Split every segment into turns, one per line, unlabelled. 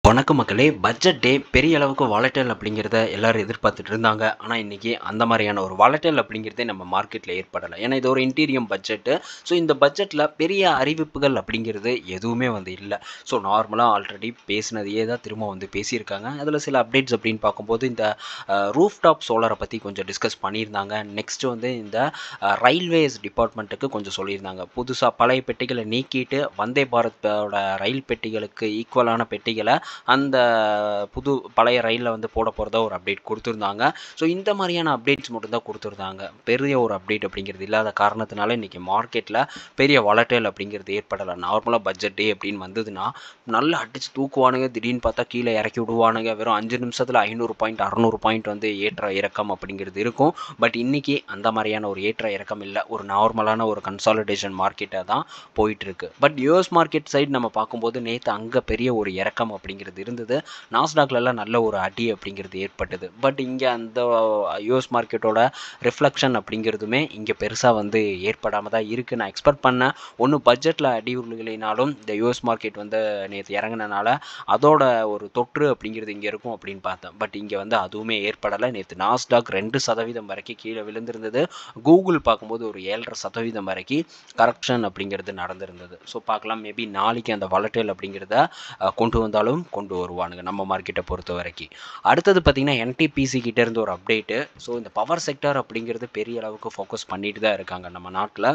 வணக்கம் மக்களே பட்ஜெட் டே பெரிய அளவுக்கு வாலட்டைல் அப்படிங்கிறத எல்லாரும் எதிர்பார்த்துட்டு இருந்தாங்க ஆனால் இன்றைக்கி அந்த மாதிரியான ஒரு வாலட்டைல் அப்படிங்கிறதே நம்ம மார்க்கெட்டில் ஏற்படலை ஏன்னா இது ஒரு இன்டீரியம் பட்ஜெட்டு ஸோ இந்த பட்ஜெட்டில் பெரிய அறிவிப்புகள் அப்படிங்கிறது எதுவுமே வந்து இல்லை ஸோ நார்மலாக ஆல்ரெடி பேசினதையே தான் திரும்ப வந்து பேசியிருக்காங்க அதில் சில அப்டேட்ஸ் அப்படின்னு பார்க்கும்போது இந்த ரூஃப் டாப் சோலரை பற்றி கொஞ்சம் டிஸ்கஸ் பண்ணியிருந்தாங்க நெக்ஸ்ட் வந்து இந்த ரயில்வேஸ் டிபார்ட்மெண்ட்டுக்கு கொஞ்சம் சொல்லியிருந்தாங்க புதுசாக பழைய பெட்டிகளை நீக்கிட்டு வந்தே பாரத்தோட ரயில் பெட்டிகளுக்கு ஈக்குவலான பெட்டிகளை அந்த புது பழைய ரயிலில் வந்து போட போகிறதா ஒரு அப்டேட் கொடுத்துருந்தாங்க ஸோ இந்த மாதிரியான அப்டேட்ஸ் மட்டும்தான் கொடுத்துருந்தாங்க பெரிய ஒரு அப்டேட் அப்படிங்கிறது இல்லாத காரணத்தினால இன்றைக்கி மார்க்கெட்டில் பெரிய வளட்டல் அப்படிங்கிறது ஏற்படலை நார்மலாக பட்ஜெட் டே அப்படின்னு வந்ததுன்னா நல்லா அடித்து தூக்குவானுங்க திடீர்னு பார்த்தா கீழே இறக்கி விடுவானுங்க வெறும் அஞ்சு நிமிஷத்தில் ஐநூறு பாயிண்ட் அறநூறு பாயிண்ட் வந்து ஏற்ற இறக்கம் அப்படிங்கிறது இருக்கும் பட் இன்றைக்கி அந்த மாதிரியான ஒரு ஏற்ற இறக்கம் இல்லை ஒரு நார்மலான ஒரு கன்சாலிடேஷன் மார்க்கெட்டாக தான் போயிட்டுருக்கு பட் யூஎஸ் மார்க்கெட் சைடு நம்ம பார்க்கும்போது நேற்று அங்கே பெரிய ஒரு இறக்கம் அப்படிங்கிறது இருந்தது நாஸ்டாக்லலாம் நல்ல ஒரு அடி அப்படிங்கிறது ஏற்பட்டது பட் இங்கே அந்த யூஎஸ் மார்க்கெட்டோட ரிஃப்ளெக்ஷன் அப்படிங்கிறதுமே இங்கே பெருசாக வந்து ஏற்படாமல் தான் இருக்குது நான் எக்ஸ்பெக்ட் பண்ணேன் ஒன்று பட்ஜெட்டில் அடி உருளையினாலும் இந்த யூஎஸ் மார்க்கெட் வந்து நேற்று இறங்கினனால அதோட ஒரு தொற்று அப்படிங்கிறது இங்கே இருக்கும் அப்படின்னு பார்த்தேன் பட் இங்கே வந்து அதுவுமே ஏற்படலை நேற்று நாஸ்டாக் ரெண்டு சதவீதம் வரைக்கும் கீழே விழுந்திருந்தது கூகுள் பார்க்கும்போது ஒரு ஏழரை சதவீதம் வரைக்கும் கரெக்ஷன் அப்படிங்கிறது நடந்திருந்தது ஸோ பார்க்கலாம் மேபி நாளைக்கு அந்த வளட்டல் அப்படிங்கிறத கொண்டு வந்தாலும் கொண்டு வருவானுங்க நம்ம மார்க்கெட்டை பொறுத்த வரைக்கும் அடுத்தது பார்த்திங்கன்னா என்டிபிசி கிட்டேருந்து ஒரு அப்டேட்டு ஸோ இந்த பவர் செக்டர் அப்படிங்கிறது பெரிய அளவுக்கு ஃபோக்கஸ் பண்ணிட்டு தான் இருக்காங்க நம்ம நாட்டில்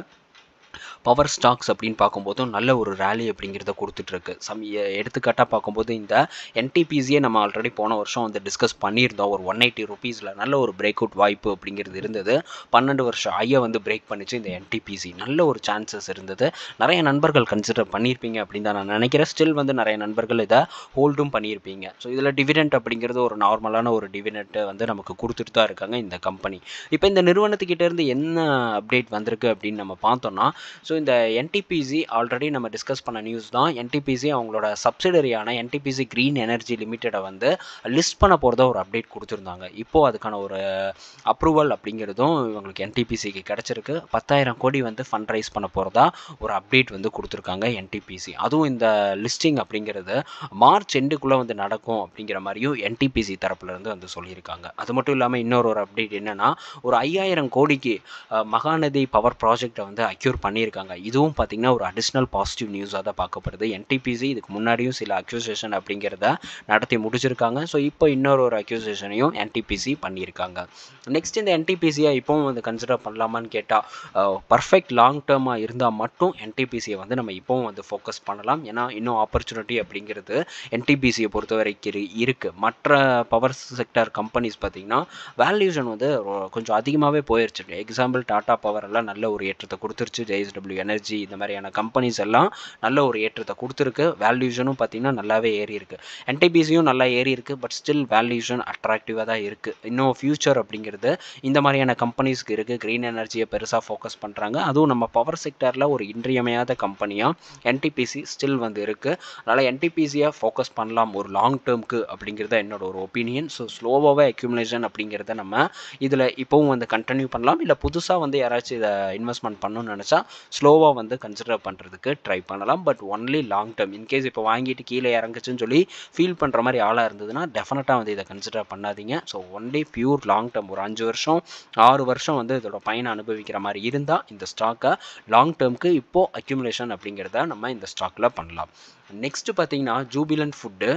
பவர் ஸ்டாக்ஸ் அப்படின்னு பார்க்கும்போதும் நல்ல ஒரு ரேலி அப்படிங்கிறத கொடுத்துட்ருக்கு சம் எடுத்துக்காட்டாக பார்க்கும்போது இந்த என்டிபிசியை நம்ம ஆல்ரெடி போன வருஷம் வந்து டிஸ்கஸ் பண்ணியிருந்தோம் ஒரு ஒன் எயிட்டி ருபீஸில் நல்ல ஒரு பிரேக் அவுட் வாய்ப்பு அப்படிங்கிறது இருந்தது பன்னெண்டு வருஷம் ஐயை வந்து பிரேக் பண்ணிச்சு இந்த என்டிபிசி நல்ல ஒரு சான்சஸ் இருந்தது நிறைய நண்பர்கள் கன்சிடர் பண்ணியிருப்பீங்க அப்படின்னு தான் நான் நினைக்கிறேன் ஸ்டில் வந்து நிறைய நண்பர்கள் இதை ஹோல்டும் பண்ணியிருப்பீங்க ஸோ இதில் டிவிடெண்ட் அப்படிங்கிறது ஒரு நார்மலான ஒரு டிவிடெண்ட்டை வந்து நமக்கு கொடுத்துட்டு தான் இருக்காங்க இந்த கம்பெனி இப்போ இந்த நிறுவனத்துக்கிட்ட இருந்து என்ன அப்டேட் வந்திருக்கு அப்படின்னு நம்ம பார்த்தோம்னா ஸோ இந்த என்டிபிசி ஆல்ரெடி நம்ம டிஸ்கஸ் பண்ண நியூஸ் தான் என்டிபிசி அவங்களோட சப்சிடரியான என்டிபிசி க்ரீன் எனர்ஜி லிமிட்டடை வந்து லிஸ்ட் பண்ண போகிறதா ஒரு அப்டேட் கொடுத்துருந்தாங்க இப்போது அதுக்கான ஒரு அப்ரூவல் அப்படிங்கிறதும் இவங்களுக்கு என்டிபிசிக்கு கிடச்சிருக்கு பத்தாயிரம் கோடி வந்து ஃபண்ட் ரைஸ் பண்ண போகிறதா ஒரு அப்டேட் வந்து கொடுத்துருக்காங்க என்டிபிசி அதுவும் இந்த லிஸ்டிங் அப்படிங்கிறது மார்ச் எண்டுக்குள்ளே வந்து நடக்கும் அப்படிங்கிற மாதிரியும் என்டிபிசி தரப்புலேருந்து வந்து சொல்லியிருக்காங்க அது மட்டும் இல்லாமல் இன்னொரு ஒரு அப்டேட் என்னென்னா ஒரு ஐயாயிரம் கோடிக்கு மகாநதி பவர் ப்ராஜெக்டை வந்து அக்யூர் பண்ணியிருக்காங்க இதுவும் பார்த்திங்கன்னா ஒரு அடிஷ்னல் பாசிட்டிவ் நியூஸாக தான் பார்க்கப்படுது என்டிபிசி இதுக்கு முன்னாடியும் சில அக்யூசேஷன் அப்படிங்கிறத நடத்தி முடிச்சிருக்காங்க ஸோ இப்போ இன்னொரு ஒரு அக்யூசேஷனையும் என்டிபிசி பண்ணியிருக்காங்க நெக்ஸ்ட் இந்த என்டிபிசியை இப்போவும் வந்து கன்சிடர் பண்ணலாமான்னு கேட்டால் பர்ஃபெக்ட் லாங் டேர்மாக இருந்தால் மட்டும் என்டிபிசியை வந்து நம்ம இப்போவும் வந்து ஃபோக்கஸ் பண்ணலாம் ஏன்னா இன்னும் ஆப்பர்ச்சுனிட்டி அப்படிங்கிறது என்டிபிசியை பொறுத்த வரைக்கும் இருக்குது மற்ற பவர் செக்டர் கம்பெனிஸ் பார்த்திங்கன்னா வேல்யூஷன் வந்து கொஞ்சம் அதிகமாகவே போயிடுச்சு எக்ஸாம்பிள் டாடா பவர் எல்லாம் நல்ல ஒரு ஏற்றத்தை கொடுத்துருச்சு ஜேஎஸ்டபிள்யூ எனர்ஜி இந்த மாதிரியான கம்பெனிஸ் எல்லாம் நல்ல ஒரு ஏற்றத்தை கொடுத்துருக்கு வேல்யூஷனும் பார்த்திங்கன்னா நல்லாவே ஏறி இருக்குது என்டிபிசியும் நல்லா ஏறி இருக்குது பட் ஸ்டில் வேல்யூஷன் அட்ராக்டிவாக தான் இருக்குது இன்னும் ஃபியூச்சர் அப்படிங்கிறது இந்த மாதிரியான கம்பெனிஸ்க்கு இருக்குது க்ரீன் எனர்ஜியை பெருசாக ஃபோக்கஸ் பண்ணுறாங்க அதுவும் நம்ம பவர் செக்டரில் ஒரு இன்றியமையாத கம்பெனியாக என்டிபிசி ஸ்டில் வந்து இருக்குது அதனால் என்டிபிசியை ஃபோக்கஸ் பண்ணலாம் ஒரு லாங் டேர்முக்கு அப்படிங்கிறத என்னோட ஒரு ஒப்பீனியன் ஸோ ஸ்லோவாகவே அக்யூமுலேஷன் அப்படிங்கிறத நம்ம இதில் இப்போவும் வந்து கண்டினியூ பண்ணலாம் இல்லை புதுசாக வந்து யாராச்சும் இதை இன்வெஸ்ட்மெண்ட் பண்ணணும்னு நினச்சா ஸ்லோவாக வந்து கன்சிடர் பண்ணுறதுக்கு ட்ரை பண்ணலாம் but only long term in case இப்போ வாங்கிட்டு கீழே இறங்குச்சுன்னு சொல்லி ஃபீல் பண்ணுற மாதிரி ஆளாக இருந்ததுன்னா டெஃபினட்டாக வந்து இதை கன்சிடர் பண்ணாதீங்க so only pure long term ஒரு அஞ்சு வருஷம் ஆறு வருஷம் வந்து இதோட பயனை அனுபவிக்கிற மாதிரி இருந்தால் இந்த ஸ்டாக்கை லாங் டேர்முக்கு இப்போது அக்யூமுலேஷன் அப்படிங்கிறத நம்ம இந்த ஸ்டாக்கில் பண்ணலாம் நெக்ஸ்ட்டு பார்த்தீங்கன்னா ஜூபிலன் ஃபுட்டு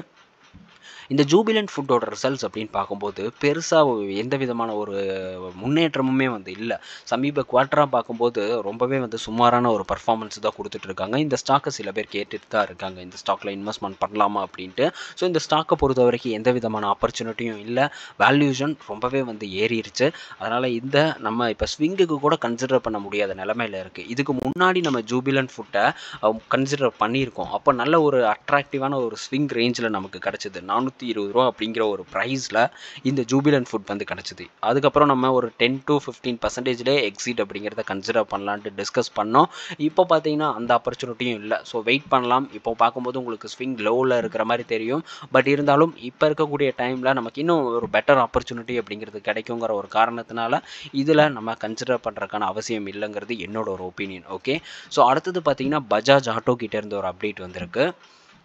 இந்த ஜூபிலண்ட் ஃபுட்டோட ரிசல்ட்ஸ் அப்படின்னு பார்க்கும்போது பெருசாக எந்த விதமான ஒரு முன்னேற்றமுமே வந்து இல்லை சமீப குவார்ட்டராக பார்க்கும்போது ரொம்பவே வந்து சுமாரான ஒரு பர்ஃபார்மன்ஸ் தான் கொடுத்துட்ருக்காங்க இந்த ஸ்டாக்கை சில பேர் கேட்டுட்டு தான் இருக்காங்க இந்த ஸ்டாக்கில் இன்வெஸ்ட்மெண்ட் பண்ணலாமா அப்படின்ட்டு ஸோ இந்த ஸ்டாக்கை பொறுத்த வரைக்கும் எந்த விதமான ஆப்பர்ச்சுனிட்டியும் இல்லை வேல்யூஷன் ரொம்பவே வந்து ஏறிடுச்சு அதனால் இந்த நம்ம இப்போ ஸ்விங்குக்கு கூட கன்சிடர் பண்ண முடியாத நிலமையில் இருக்குது இதுக்கு முன்னாடி நம்ம ஜூபிலண்ட் ஃபுட்டை கன்சிடர் பண்ணியிருக்கோம் அப்போ நல்ல ஒரு அட்ராக்டிவான ஒரு ஸ்விங் ரேஞ்சில் நமக்கு கிடச்சிது நானூற்றி இருபது ரூபா அப்படிங்கிற ஒரு ப்ரைஸில் இந்த ஜூபிலன் ஃபுட் வந்து கிடச்சிது அதுக்கப்புறம் நம்ம ஒரு டென் டு ஃபிஃப்டீன் பர்சன்டேஜ்லேயே எக்ஸிட் அப்படிங்கிறத கன்சிடர் பண்ணலான்ட்டு டிஸ்கஸ் பண்ணோம் இப்போ பார்த்தீங்கன்னா அந்த ஆப்பர்ச்சுனிட்டியும் இல்லை ஸோ வெயிட் பண்ணலாம் இப்போ பார்க்கும்போது உங்களுக்கு ஸ்விங் லோவில் இருக்கிற மாதிரி தெரியும் பட் இருந்தாலும் இப்போ இருக்கக்கூடிய டைமில் நமக்கு இன்னும் ஒரு பெட்டர் ஆப்பர்ச்சுனிட்டி அப்படிங்கிறது கிடைக்குங்கிற ஒரு காரணத்தினால இதில் நம்ம கன்சிடர் பண்ணுறதுக்கான அவசியம் இல்லைங்கிறது என்னோட ஒரு ஒப்பீனியன் ஓகே ஸோ அடுத்தது பார்த்தீங்கன்னா பஜாஜ் ஆட்டோ கிட்டேருந்து ஒரு அப்டேட் வந்திருக்கு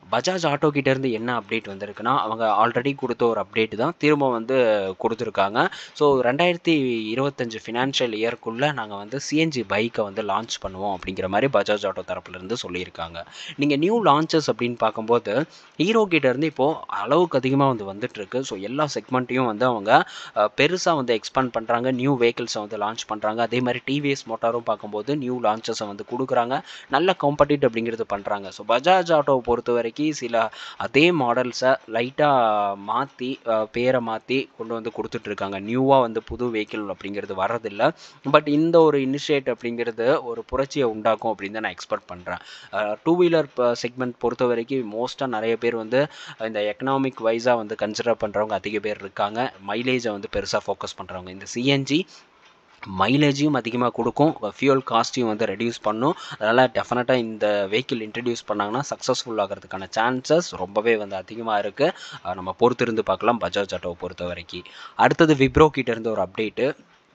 பஜாஜ் ஆட்டோ கிட்டேருந்து என்ன அப்டேட் வந்திருக்குன்னா அவங்க ஆல்ரெடி கொடுத்த ஒரு அப்டேட் தான் திரும்ப வந்து கொடுத்துருக்காங்க ஸோ ரெண்டாயிரத்தி இருபத்தஞ்சு ஃபினான்ஷியல் இயர்க்குள்ளே நாங்கள் வந்து சிஎன்ஜி பைக்கை வந்து லான்ச் பண்ணுவோம் அப்படிங்கிற மாதிரி பஜாஜ் ஆட்டோ தரப்புலேருந்து சொல்லியிருக்காங்க நீங்கள் நியூ லான்ச்சஸ் அப்படின்னு பார்க்கும்போது ஹீரோ கிட்டேருந்து இப்போது அளவுக்கு அதிகமாக வந்து வந்துட்டுருக்கு ஸோ எல்லா செக்மெண்ட்டையும் வந்து அவங்க பெருசாக வந்து எக்ஸ்பேண்ட் பண்ணுறாங்க நியூ வெஹிக்கிள்ஸை வந்து லான்ச் பண்ணுறாங்க அதே மாதிரி டிவிஎஸ் மோட்டாரும் பார்க்கும்போது நியூ லான்ச்சஸை வந்து கொடுக்குறாங்க நல்ல காம்படிட் அப்படிங்கிறது பண்ணுறாங்க ஸோ பஜாஜ் ஆட்டோவை பொறுத்த வரைக்கும் சில அதே மாடல்ஸை லைட்டாக மாற்றி பேரை மாற்றி கொண்டு வந்து கொடுத்துட்ருக்காங்க நியூவாக வந்து புது வெஹிக்கிள் அப்படிங்கிறது வர்றதில்ல பட் இந்த ஒரு இனிஷியேட் அப்படிங்கிறது ஒரு புரட்சியை உண்டாக்கும் அப்படின்னு தான் நான் எக்ஸ்பெக்ட் பண்ணுறேன் டூ வீலர் செக்மெண்ட் பொறுத்த வரைக்கும் மோஸ்ட்டாக நிறைய பேர் வந்து இந்த எக்கனாமிக் வைஸாக வந்து கன்சிடர் பண்ணுறவங்க அதிக பேர் இருக்காங்க மைலேஜை வந்து பெருசாக ஃபோக்கஸ் பண்ணுறவங்க இந்த சிஎன்ஜி மைலேஜையும் அதிகமாக கொடுக்கும் ஃபியூல் காஸ்ட்டையும் வந்து ரெடியூஸ் பண்ணும் அதனால் டெஃபினட்டாக இந்த வெஹிக்கிள் இன்ட்ரடியூஸ் பண்ணாங்கன்னா சக்ஸஸ்ஃபுல் ஆகிறதுக்கான சான்சஸ் ரொம்பவே வந்து அதிகமாக இருக்குது நம்ம பொறுத்திருந்து பார்க்கலாம் பஜாஜ் ஆட்டோவை பொறுத்த வரைக்கும் அடுத்தது விப்ரோ கிட்டேருந்து ஒரு அப்டேட்டு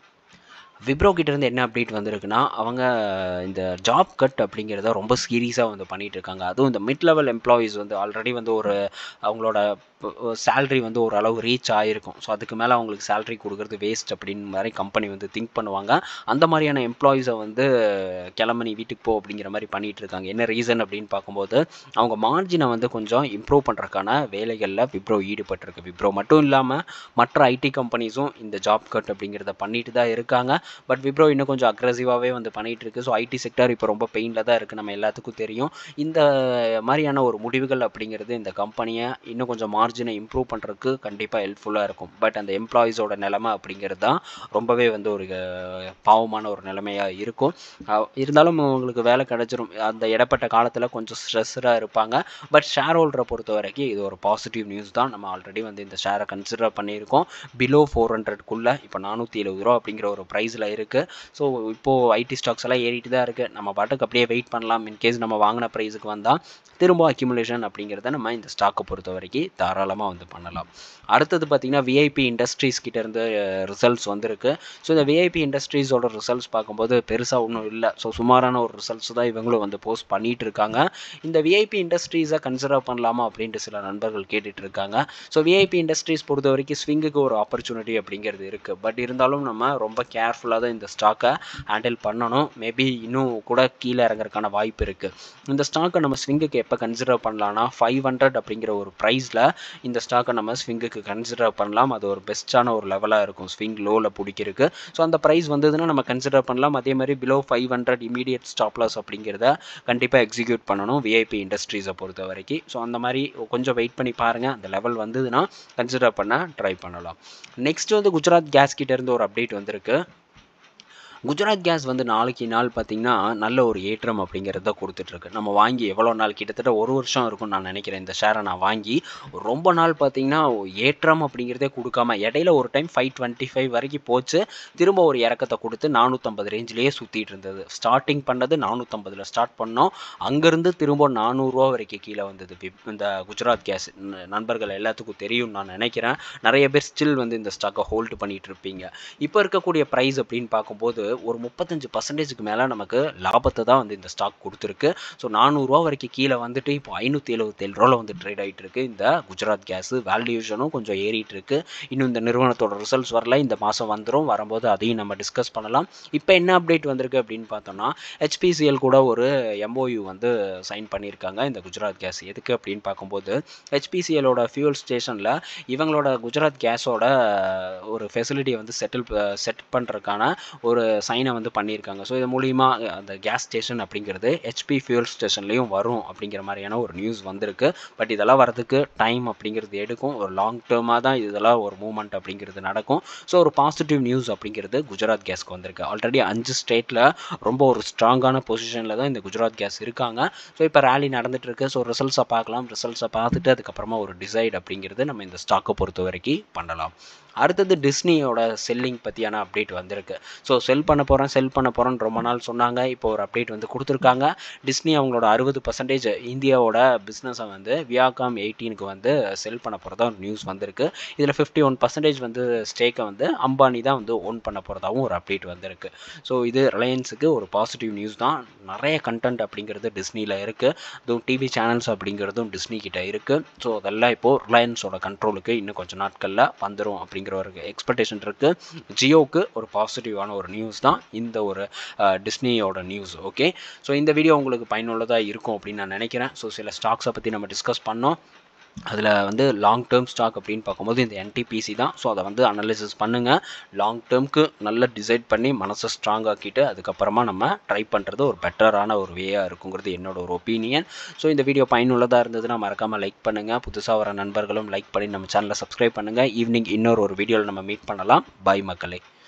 விப்ரோ கிட்டேருந்து என்ன அப்டேட் வந்திருக்குன்னா அவங்க இந்த ஜாப் கட் அப்படிங்கிறத ரொம்ப சீரியஸாக வந்து பண்ணிகிட்டு இருக்காங்க அதுவும் இந்த மிட் லெவல் எம்ப்ளாயீஸ் வந்து ஆல்ரெடி வந்து ஒரு அவங்களோட சேல்ரி வந்து ஒரு அளவு ரீச் ஆகிருக்கும் ஸோ அதுக்கு மேலே அவங்களுக்கு சேல்ரி கொடுக்குறது வேஸ்ட் அப்படின்னு மாதிரி கம்பெனி வந்து திங்க் பண்ணுவாங்க அந்த மாதிரியான எம்ப்ளாயீஸை வந்து கிளம்ப நீ வீட்டுக்கு போ அப்படிங்கிற மாதிரி பண்ணிகிட்டு இருக்காங்க என்ன ரீசன் அப்படின்னு பார்க்கும்போது அவங்க மார்ஜினை வந்து கொஞ்சம் இம்ப்ரூவ் பண்ணுறதுக்கான வேலைகளில் விப்ரோ ஈடுபட்டிருக்கு விப்ரோ மட்டும் இல்லாமல் மற்ற ஐடி கம்பெனிஸும் இந்த ஜாப் கட் அப்படிங்கிறத பண்ணிட்டு தான் இருக்காங்க பட் விப்ரோ இன்னும் கொஞ்சம் அக்ரெசிவாகவே வந்து பண்ணிகிட்டு இருக்கு ஸோ ஐடி செக்டர் இப்போ ரொம்ப பெயினில் தான் இருக்குது நம்ம எல்லாத்துக்கும் தெரியும் இந்த மாதிரியான ஒரு முடிவுகள் அப்படிங்கிறது இந்த கம்பெனியை இன்னும் கொஞ்சம் மார்ஜினை இம்ப்ரூவ் பண்ணுறதுக்கு கண்டிப்பாக ஹெல்ப்ஃபுல்லாக இருக்கும் பட் அந்த எம்ப்ளாயீஸோட நிலமை அப்படிங்கிறது தான் ரொம்பவே வந்து ஒரு பாவமான ஒரு நிலைமையாக இருக்கும் இருந்தாலும் அவங்களுக்கு வேலை கிடச்சிரும் அந்த இடப்பட்ட காலத்தில் கொஞ்சம் ஸ்ட்ரெஸ்ஸாக இருப்பாங்க பட் ஷேர் ஹோல்டரை பொறுத்த வரைக்கும் இது ஒரு பாசிட்டிவ் நியூஸ் தான் நம்ம ஆல்ரெடி வந்து இந்த ஷேரை கன்சிடர் பண்ணியிருக்கோம் பிலோ ஃபோர் ஹண்ட்ரட்குள்ளே இப்போ நானூற்றி எழுபது ரூபா அப்படிங்கிற ஒரு ப்ரைஸில் இருக்குது ஸோ இப்போது ஐடி ஸ்டாக்ஸ் எல்லாம் ஏறிட்டு தான் இருக்குது நம்ம பாட்டுக்கு அப்படியே வெயிட் பண்ணலாம் இன்கேஸ் நம்ம வாங்கின ப்ரைஸுக்கு வந்தால் திரும்ப அக்யூமுலேஷன் அப்படிங்கிறத நம்ம இந்த ஸ்டாக்கை பொறுத்த வரைக்கும் தாராளமாக வந்து பண்ணலாம் அடுத்தது பார்த்திங்கன்னா விஐபி இண்டஸ்ட்ரீஸ் கிட்டேருந்து ரிசல்ட்ஸ் வந்திருக்கு ஸோ இந்த விஐபி இண்டஸ்ட்ரீஸோட ரிசல்ட்ஸ் பார்க்கும்போது பெருசாக ஒன்றும் இல்லை ஸோ சுமாரான ஒரு ரிசல்ட்ஸ் தான் இவங்களும் வந்து போஸ்ட் பண்ணிகிட்டு இருக்காங்க இந்த விஐபி இண்டஸ்ட்ரீஸை கன்சிடர் பண்ணலாமா அப்படின்ட்டு சில நண்பர்கள் கேட்டுட்டு இருக்காங்க ஸோ விஐபி இண்டஸ்ட்ரீஸ் பொறுத்த வரைக்கும் ஸ்விங்குக்கு ஒரு ஆப்பர்ச்சுனிட்டி அப்படிங்கிறது இருக்குது பட் இருந்தாலும் நம்ம ரொம்ப கேர்ஃபுல்லாக தான் இந்த ஸ்டாக்கை ஹேண்டில் பண்ணணும் மேபி இன்னும் கூட கீழே இறங்குறதுக்கான வாய்ப்பு இருக்குது இந்த ஸ்டாக்கை நம்ம ஸ்விங்குக்கு எப்போ கன்சிடர் பண்ணலாம்னா ஃபைவ் ஹண்ட்ரட் அப்படிங்கிற ஒரு ப்ரைஸில் இந்த ஸ்டாக்கை நம்ம ஸ்விங்குக்கு கன்சிடர் பண்ணலாம் அது ஒரு பெஸ்ட்டான ஒரு லெவலாக இருக்கும் ஸ்விங் லோவில் பிடிக்கிறதுக்கு ஸோ அந்த ப்ரைஸ் வந்ததுன்னா நம்ம கன்சிடர் பண்ணலாம் அதே மாதிரி below five hundred immediate stop loss அப்படிங்கிறத கண்டிப்பாக எக்ஸிக்யூட் பண்ணணும் விஐபி இண்டஸ்ட்ரீஸை பொறுத்த வரைக்கும் ஸோ அந்த மாதிரி கொஞ்சம் வெயிட் பண்ணி பாருங்கள் அந்த லெவல் வந்ததுன்னா கன்சிடர் பண்ண ட்ரை பண்ணலாம் நெக்ஸ்ட் வந்து குஜராத் கேஸ் கிட்டேருந்து ஒரு அப்டேட் வந்திருக்கு குஜராத் கேஸ் வந்து நாளைக்கு நாள் பார்த்திங்கன்னா நல்ல ஒரு ஏற்றம் அப்படிங்கிறத கொடுத்துட்ருக்கு நம்ம வாங்கி எவ்வளோ நாள் கிட்டத்தட்ட ஒரு வருஷம் இருக்கும்னு நான் நினைக்கிறேன் இந்த ஷேரை நான் வாங்கி ரொம்ப நாள் பார்த்திங்கன்னா ஏற்றம் அப்படிங்கிறதே கொடுக்காம இடையில ஒரு டைம் ஃபைவ் டுவெண்ட்டி ஃபைவ் வரைக்கும் போச்சு திரும்ப ஒரு இறக்கத்தை கொடுத்து நானூற்றம்பது ரேஞ்சிலேயே சுற்றிட்டு இருந்தது ஸ்டார்டிங் பண்ணது நானூற்றம்பதில் ஸ்டார்ட் பண்ணோம் அங்கேருந்து திரும்ப நானூறுரூவா வரைக்கும் கீழே வந்தது இந்த குஜராத் கேஸ் நண்பர்கள் எல்லாத்துக்கும் தெரியும் நான் நினைக்கிறேன் நிறைய பேர் ஸ்டில் வந்து இந்த ஸ்டாக்கை ஹோல்டு பண்ணிகிட்டு இருப்பீங்க இப்போ இருக்கக்கூடிய ப்ரைஸ் அப்படின்னு பார்க்கும்போது ஒரு முப்பத்தஞ்சு பர்சன்டேஜுக்கு மேலே நமக்கு லாபத்தை தான் வந்து இந்த ஸ்டாக் கொடுத்துருக்கு ஸோ நானூறுரூவா வரைக்கும் கீழே வந்துட்டு இப்போ ஐநூற்றி எழுபத்தேழு ரூபாவில் வந்து ட்ரேட் ஆகிட்டு இருக்கு இந்த குஜராத் கேஸு வேல்யூஷனும் கொஞ்சம் ஏறிட்டு இருக்கு இன்னும் இந்த நிறுவனத்தோட ரிசல்ட்ஸ் வரல இந்த மாதம் வந்துடும் வரும்போது அதையும் நம்ம டிஸ்கஸ் பண்ணலாம் இப்போ என்ன அப்டேட் வந்திருக்கு அப்படின்னு பார்த்தோம்னா ஹெச்பிசிஎல் கூட ஒரு எம்ஓயு வந்து சைன் பண்ணியிருக்காங்க இந்த குஜராத் கேஸ் எதுக்கு அப்படின்னு பார்க்கும்போது ஹெச்பிசிஎலோட ஃபியூல் ஸ்டேஷனில் இவங்களோட குஜராத் கேஸோட ஒரு ஃபெசிலிட்டியை வந்து செட்டில் செட் பண்ணுறதுக்கான ஒரு சைனை வந்து பண்ணியிருக்காங்க ஸோ இது மூலிமா அந்த கேஸ் ஸ்டேஷன் அப்படிங்கிறது ஹெச்பி ஃபியூல் ஸ்டேஷன்லேயும் வரும் அப்படிங்கிற மாதிரியான ஒரு நியூஸ் வந்திருக்கு பட் இதெல்லாம் வரதுக்கு டைம் அப்படிங்கிறது எடுக்கும் ஒரு லாங் டேர்மாக தான் இதெல்லாம் ஒரு மூமெண்ட் அப்படிங்கிறது நடக்கும் ஸோ ஒரு பாசிட்டிவ் நியூஸ் அப்படிங்கிறது குஜராத் கேஸ்க்கு வந்திருக்கு ஆல்ரெடி அஞ்சு ஸ்டேட்டில் ரொம்ப ஒரு ஸ்ட்ராங்கான பொசிஷனில் தான் இந்த குஜராத் கேஸ் இருக்காங்க ஸோ இப்போ ரேலி நடந்துட்டு இருக்கு ஸோ ரிசல்ட்ஸை பார்க்கலாம் ரிசல்ட்ஸை பார்த்துட்டு அதுக்கப்புறமா ஒரு டிசைட் அப்படிங்கிறது நம்ம இந்த ஸ்டாக்கை பொறுத்த வரைக்கும் பண்ணலாம் அடுத்தது டிஸ்னியோட செல்லிங் பற்றியான அப்டேட் வந்திருக்கு ஸோ செல் பண்ண போகிறேன் செல் பண்ண போகிறேன்னு ரொம்ப நாள் சொன்னாங்க இப்போ ஒரு அப்டேட் வந்து கொடுத்துருக்காங்க டிஸ்னி அவங்களோட அறுபது பர்சன்டேஜ் இந்தியாவோட பிஸ்னஸை வந்து வியாகாம் எயிட்டீனுக்கு வந்து செல் பண்ண போகிறதா ஒரு நியூஸ் வந்திருக்கு இதில் ஃபிஃப்டி ஒன் பர்சன்டேஜ் வந்து ஸ்டேக்கை வந்து அம்பானி தான் வந்து ஓன் பண்ண போகிறதாவும் ஒரு அப்டேட் வந்திருக்கு ஸோ இது ரிலையன்ஸுக்கு ஒரு பாசிட்டிவ் நியூஸ் தான் நிறைய கண்டென்ட் அப்படிங்கிறது டிஸ்னியில் இருக்குது அதுவும் டிவி சேனல்ஸ் அப்படிங்கிறதும் டிஸ்னி கிட்ட இருக்குது ஸோ அதெல்லாம் இப்போது ரிலையன்ஸோட கண்ட்ரோலுக்கு இன்னும் கொஞ்சம் நாட்களில் வந்துடும் அப்படிங்கிற ஒரு எக்ஸ்பெக்டேஷன் இருக்குது ஜியோவுக்கு ஒரு பாசிட்டிவான ஒரு நியூஸ் தான் இந்த ஒரு டிஸ்னியோட நியூஸ் ஓகே ஸோ இந்த வீடியோ உங்களுக்கு பயனுள்ளதாக இருக்கும் அப்படின்னு நான் நினைக்கிறேன் ஸோ சில ஸ்டாக்ஸை பற்றி நம்ம டிஸ்கஸ் பண்ணோம் அதில் வந்து லாங் டேர்ம் ஸ்டாக் அப்படின்னு பார்க்கும்போது இந்த என்டிபிசி தான் ஸோ அதை வந்து அனலிசிஸ் பண்ணுங்கள் லாங் டேர்ம்க்கு நல்லா டிசைட் பண்ணி மனசை ஸ்ட்ராங் ஆக்கிட்டு அதுக்கப்புறமா நம்ம ட்ரை பண்ணுறது ஒரு பெட்டரான ஒரு வேயாக இருக்குங்கிறது என்னோட ஒரு ஒப்பீனியன் ஸோ இந்த வீடியோ பயனுள்ளதாக இருந்ததுன்னா மறக்காமல் லைக் பண்ணுங்கள் புதுசாக வர நண்பர்களும் லைக் பண்ணி நம்ம சேனலை சப்ஸ்கிரைப் பண்ணுங்கள் ஈவினிங் இன்னொரு ஒரு வீடியோவில் நம்ம மீட் பண்ணலாம் பாய் மக்களே